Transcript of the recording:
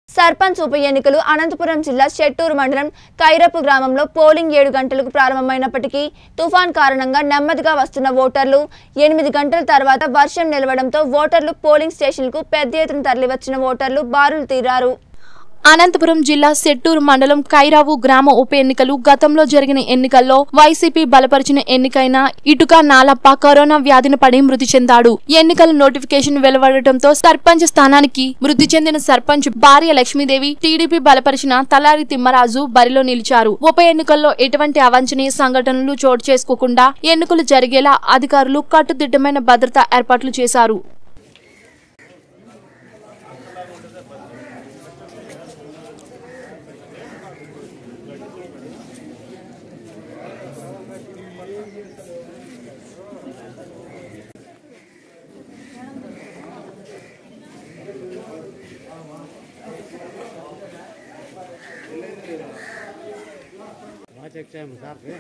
సర్పంచ్ ఉప ఎన్నికలు అనంతపురం జిల్లా చెట్టూరు మండలం కైరపు గ్రామంలో పోలింగ్ ఏడు గంటలకు ప్రారంభమైనప్పటికీ తుఫాన్ కారణంగా నెమ్మదిగా వస్తున్న ఓటర్లు ఎనిమిది గంటల తర్వాత వర్షం నిలవడంతో ఓటర్లు పోలింగ్ స్టేషన్లకు పెద్ద ఎత్తున తరలివచ్చిన ఓటర్లు బారులు తీరారు అనంతపురం జిల్లా సెట్టూరు మండలం కైరావు గ్రామ ఉప ఎన్నికలు గతంలో జరిగిన ఎన్నికల్లో వైసీపీ బలపరిచిన ఎన్నికైన ఇటుక నాలప్ప కరోనా వ్యాధిని పడి మృతి చెందాడు ఎన్నికల నోటిఫికేషన్ వెలువడటంతో సర్పంచ్ స్థానానికి మృతి చెందిన సర్పంచ్ భార్య లక్ష్మీదేవి టీడీపీ బలపరిచిన తలారి తిమ్మరాజు బరిలో నిలిచారు ఉప ఎన్నికల్లో ఎటువంటి అవాంఛనీయ సంఘటనలు చోటు చేసుకోకుండా ఎన్నికలు జరిగేలా అధికారులు కట్టుదిట్టమైన భద్రతా ఏర్పాట్లు చేశారు वहाँ चेक चाहिए मुसार पे